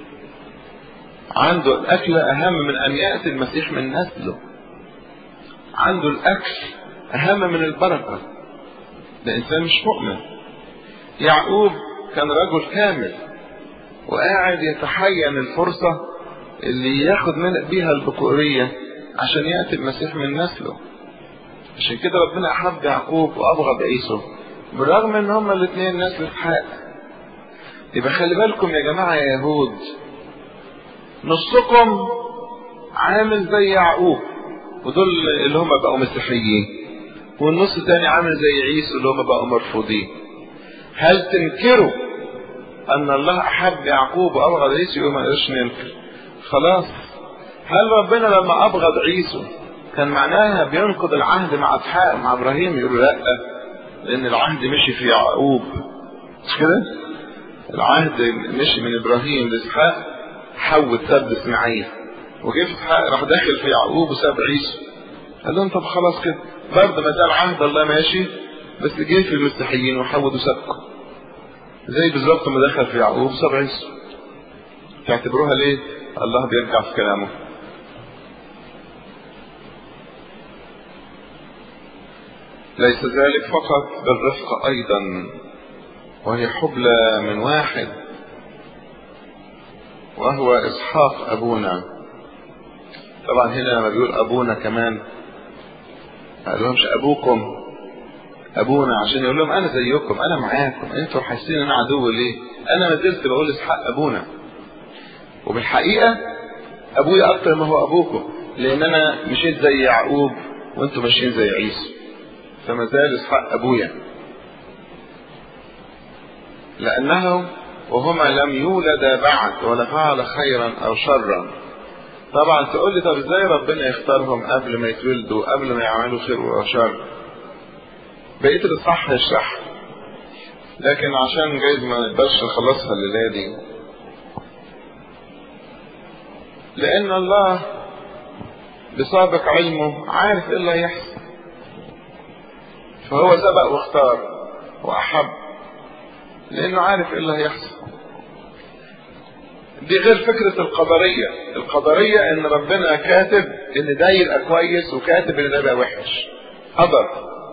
عنده الاكلة اهم من ان يأتي المسيح من نسله عنده الاكل اهم من البركة ده انسان مش مؤمن يعقوب كان رجل كامل وقاعد يتحين الفرصة اللي ياخد من بيها البكورية عشان يأتي المسيح من نسله عشان كده ربنا أحب يعقوب وأبغض عيسو بالرغم ان هما الاثنين نسل اسحاق يبقى خلي بالكم يا جماعة يا يهود نصكم عامل زي يعقوب ودول اللي هم بقوا مسيحيين والنص الثاني عامل زي عيسو اللي هم بقوا مرفوضين هل تنكروا ان الله احب يعقوب وابغض عيسو يقول ما نقدرش ننكر خلاص هل ربنا لما ابغض عيسو كان معناها بينقض العهد مع اسحاق مع ابراهيم يقولوا لا لان العهد مشي في يعقوب مش كده العهد مشي من ابراهيم لاسحاق حول سب اسماعيل وجه في اسحاق راح داخل في يعقوب وساب عيسو قال لهم طب خلاص كده برضه ما زال عهد الله ماشي بس جه في المسيحيين وحود وسابكم زي بالظبط ما دخل في يعقوب ساب عيسو تعتبروها ليه الله بيرجع في كلامه ليس ذلك فقط بالرفق أيضا وهي حبلى من واحد وهو إسحاق أبونا طبعا هنا لما بيقول أبونا كمان ما لهمش أبوكم أبونا عشان يقول لهم أنا زيكم أنا معاكم أنتوا حاسين أنا عدو ليه أنا ما زلت بقول إسحاق أبونا وبالحقيقة أبويا أكتر ما هو أبوكم لأن أنا مشيت زي يعقوب وأنتوا ماشيين زي عيسو فما زال إسحاق أبويا لأنه وهما لم يولد بعد ولا فعل خيرا أو شرا طبعا تقول لي طب ازاي ربنا يختارهم قبل ما يتولدوا قبل ما يعملوا خير وشر بقيت الصح الشح لكن عشان جايز ما نقدرش نخلصها الليله دي لان الله بسابق علمه عارف ايه اللي هيحصل فهو سبق واختار واحب لانه عارف ايه اللي هيحصل دي غير فكرة القدرية القدرية ان ربنا كاتب ان ده يبقى كويس وكاتب ان ده يبقى وحش قدر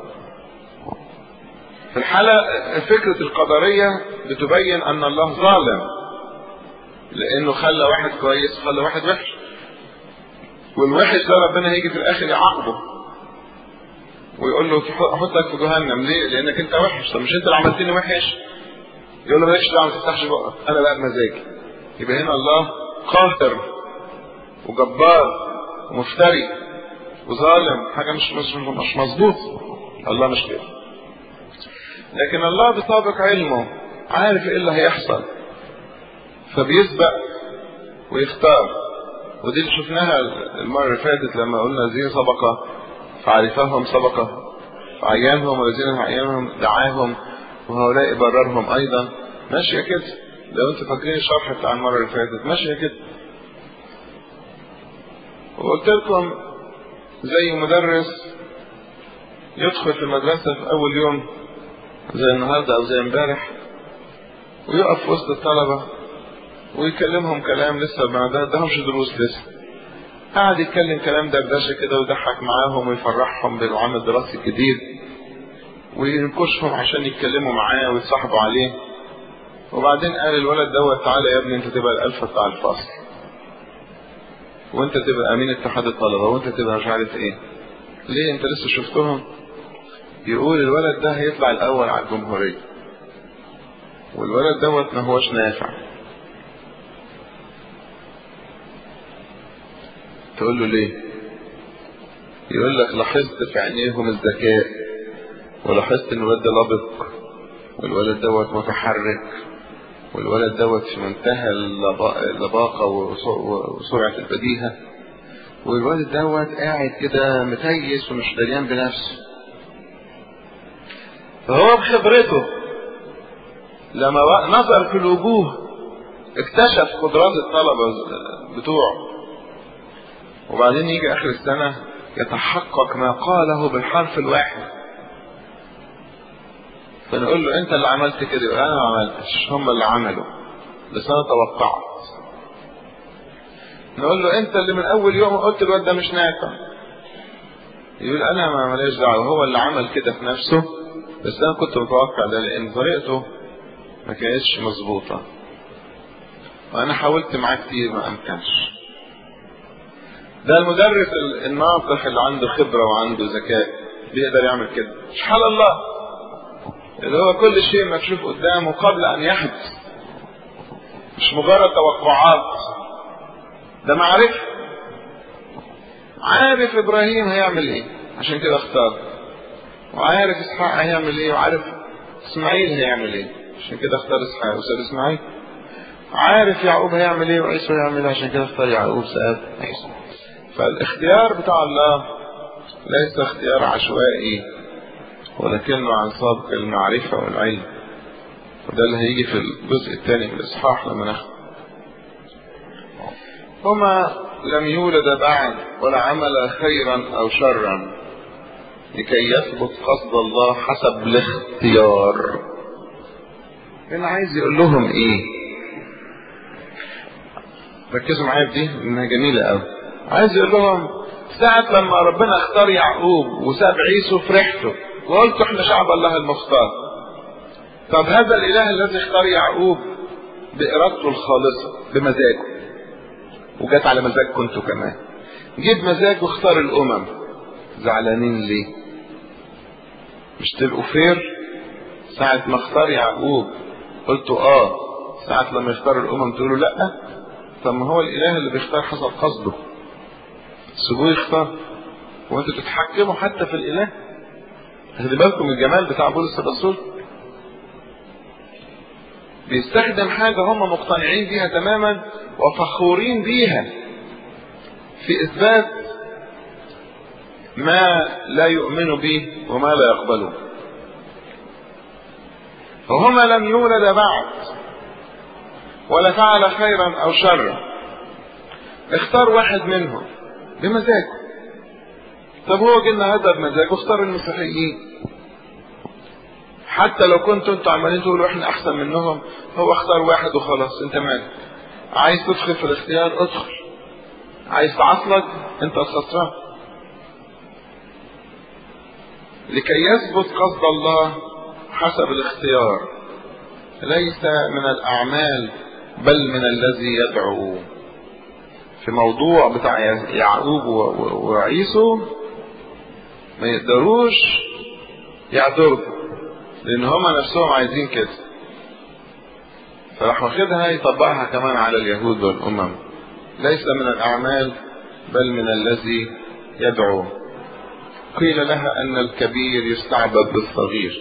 في الحالة فكرة القدرية بتبين ان الله ظالم لانه خلى واحد كويس وخلى واحد وحش والوحش ده ربنا هيجي في الاخر يعاقبه ويقول له احطك في جهنم ليه؟ لانك انت وحش طب مش انت اللي عملتني وحش؟ يقول له مالكش دعوه ما تفتحش بقك انا بقى بمزاجي يبقى هنا الله قاهر وجبار ومفتري وظالم حاجه مش مش مش مظبوط الله مش كده لكن الله بسابق علمه عارف ايه اللي هيحصل فبيسبق ويختار ودي اللي شفناها المره اللي فاتت لما قلنا الذين سبق فعرفهم سبق فعينهم والذين عينهم دعاهم وهؤلاء بررهم ايضا ماشيه كده لو انتوا فاكرين الشرح بتاع المره اللي فاتت ماشيه كده وقلت لكم زي مدرس يدخل في المدرسه في اول يوم زي النهارده او زي امبارح ويقف في وسط الطلبه ويكلمهم كلام لسه ما ادهمش دروس لسه قعد يتكلم كلام دردشه كده ويضحك معاهم ويفرحهم بالعام الدراسي الجديد وينكشهم عشان يتكلموا معاه ويتصاحبوا عليه وبعدين قال الولد دوت تعالى يا ابني انت تبقى الالفه بتاع الفصل وانت تبقى امين اتحاد الطلبه وانت تبقى مش عارف ايه ليه انت لسه شفتهم يقول الولد ده هيطلع الاول على الجمهوريه والولد دوت ما هوش نافع تقول له ليه يقول لك لاحظت في عينيهم الذكاء ولاحظت ان الولد ده لبق والولد دوت متحرك والولد دوت في منتهى اللباقة وسرعة البديهة والولد دوت قاعد كده متيس ومش دريان بنفسه فهو بخبرته لما نظر في الوجوه اكتشف قدرات الطلبة بتوعه وبعدين يجي اخر السنة يتحقق ما قاله بالحرف الواحد فنقول له انت اللي عملت كده يقول انا ما عملتش هم اللي عملوا بس انا توقعت نقول له انت اللي من اول يوم قلت الواد ده مش نافع يقول انا ما ماليش دعوه هو اللي عمل كده في نفسه بس انا كنت متوقع ده لان طريقته ما كانتش مظبوطه وانا حاولت معاه كتير ما امكنش ده المدرس الناطق اللي عنده خبره وعنده ذكاء بيقدر يعمل كده مش حال الله اللي هو كل شيء مكشوف قدامه قبل ان يحدث مش مجرد توقعات ده معرفة عارف ابراهيم هيعمل ايه عشان كده اختار وعارف اسحاق هيعمل ايه وعارف اسماعيل هيعمل ايه عشان كده اختار اسحاق وساب اسماعيل عارف يعقوب هيعمل ايه وعيسو هيعمل ايه عشان كده اختار يعقوب ساب عيسو فالاختيار بتاع الله ليس اختيار عشوائي ولكنه عن سابق المعرفة والعلم وده اللي هيجي في الجزء الثاني من الإصحاح لما ناخد هما لم يولد بعد ولا عمل خيرا أو شرا لكي يثبت قصد الله حسب الاختيار هنا عايز يقول لهم ايه ركزوا معايا في دي انها جميلة قوي عايز يقول لهم ساعة لما ربنا اختار يعقوب وساب عيسو فرحته وقلت احنا شعب الله المختار طب هذا الاله الذي اختار يعقوب بارادته الخالصه بمزاجه وجت على مزاجكم انتوا كمان جيب مزاجه واختار الامم زعلانين ليه مش تبقوا فير ساعة ما اختار يعقوب قلتوا اه ساعة لما يختار الامم تقولوا لا طب ما هو الاله اللي بيختار حسب قصده سيبوه يختار وانتوا تتحكموا حتى في الاله خلي بالكم الجمال بتاع بولس الرسول بيستخدم حاجة هم مقتنعين بيها تماما وفخورين بيها في إثبات ما لا يؤمن به وما لا يقبله فهما لم يولد بعد ولا فعل خيرا أو شرا اختار واحد منهم بمزاجه طب هو جه هذا بمزاجه اختار المسيحيين حتى لو كنتوا انتوا عمالين تقولوا احنا احسن منهم هو اختار واحد وخلاص انت مالك عايز تدخل في الاختيار ادخل عايز تعصلك انت الخسران لكي يثبت قصد الله حسب الاختيار ليس من الاعمال بل من الذي يدعو في موضوع بتاع يعقوب وعيسو ما يقدروش يعترضوا لان هما نفسهم عايزين كده فراح واخدها يطبقها كمان على اليهود والامم ليس من الاعمال بل من الذي يدعو قيل لها ان الكبير يستعبد بالصغير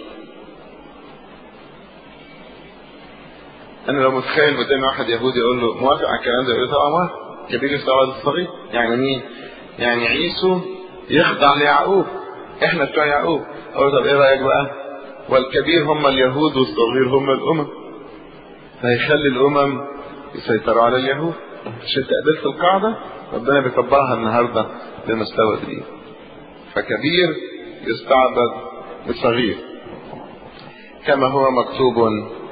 انا لو متخيل قدامي واحد يهودي يقول له موافق على الكلام ده يقول له طبعا موافق كبير يستعبد بالصغير يعني مين يعني عيسو يخضع ليعقوب احنا بتوع يعقوب اقول طب ايه رايك بقى والكبير هم اليهود والصغير هم الامم فيخلي الامم يسيطروا على اليهود عشان تقبلت القاعده ربنا بيطبقها النهارده بمستوى جديد فكبير يستعبد بصغير كما هو مكتوب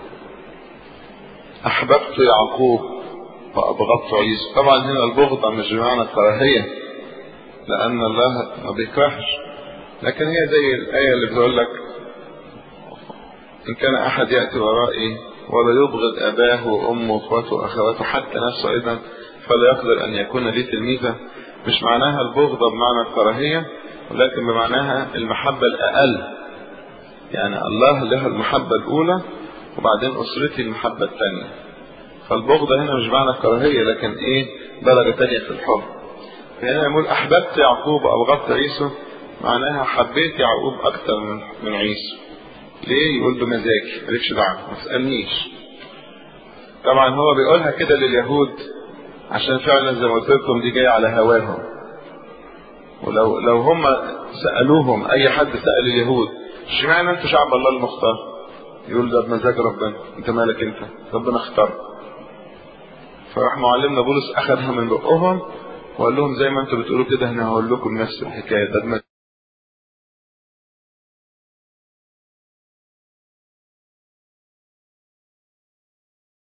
احببت يعقوب وابغضت عيسى طبعا هنا البغضه مش بمعنى الكراهيه لان الله ما بيكرهش لكن هي زي الايه اللي بتقول لك ان كان احد ياتي ورائي ولا يبغض اباه وامه واخواته واخواته حتى نفسه ايضا فلا يقدر ان يكون لي تلميذا مش معناها البغضه بمعنى الكراهيه ولكن بمعناها المحبه الاقل يعني الله له المحبه الاولى وبعدين اسرتي المحبه الثانيه فالبغضه هنا مش معنى الكراهيه لكن ايه درجه ثانيه في الحب فهنا يقول احببت يعقوب وابغضت عيسو معناها حبيت يعقوب اكثر من من عيسو ليه يقول بمزاجي مالكش دعوه ما تسالنيش طبعا هو بيقولها كده لليهود عشان فعلا زي ما قلت لكم دي جايه على هواهم ولو لو هم سالوهم اي حد سال اليهود اشمعنى انتوا شعب الله المختار يقول ده بمزاج ربنا انت مالك انت ربنا اختار فراح معلمنا بولس اخذها من بقهم وقال لهم زي ما انتوا بتقولوا كده انا هقول لكم نفس الحكايه ده